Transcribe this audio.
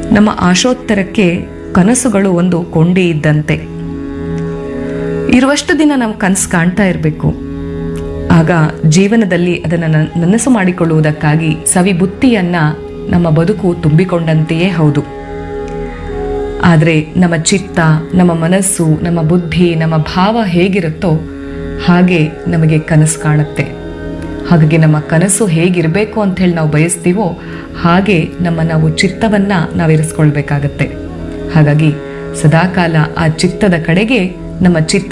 ನಮ್ಮ ಆಶೋತ್ತರಕ್ಕೆ ಕನಸುಗಳು ಒಂದು ಕೊಂಡಿ ಇದ್ದಂತೆ ಇರುವಷ್ಟು ದಿನ ನಾವು ಕನಸು ಕಾಣ್ತಾ ಇರಬೇಕು ಆಗ ಜೀವನದಲ್ಲಿ ಅದನ್ನು ನ- ನನಸು ಮಾಡಿಕೊಳ್ಳುವುದಕ್ಕಾಗಿ ಸವಿಬುತ್ತಿಯನ್ನ ನಮ್ಮ ಬದುಕು ತುಂಬಿಕೊಂಡಂತೆಯೇ ಹೌದು ಆದರೆ ನಮ್ಮ ಚಿತ್ತ ನಮ್ಮ ಮನಸ್ಸು ನಮ್ಮ ಬುದ್ಧಿ ನಮ್ಮ ಭಾವ ಹೇಗಿರುತ್ತೋ ಹಾಗೆ ನಮಗೆ ಕನಸು ಕಾಣುತ್ತೆ ಹಾಗಾಗಿ ನಮ್ಮ ಕನಸು ಹೇಗಿರಬೇಕು ಅಂತ ಹೇಳಿ ನಾವು ಬಯಸ್ತೀವೋ ಹಾಗೆ ನಮ್ಮ ನಾವು ಚಿತ್ತವನ್ನ ನಾವು ಇರಿಸ್ಕೊಳ್ಬೇಕಾಗತ್ತೆ ಹಾಗಾಗಿ ಸದಾಕಾಲ ಆ ಚಿತ್ತದ ಕಡೆಗೆ ನಮ್ಮ ಚಿತ್ತ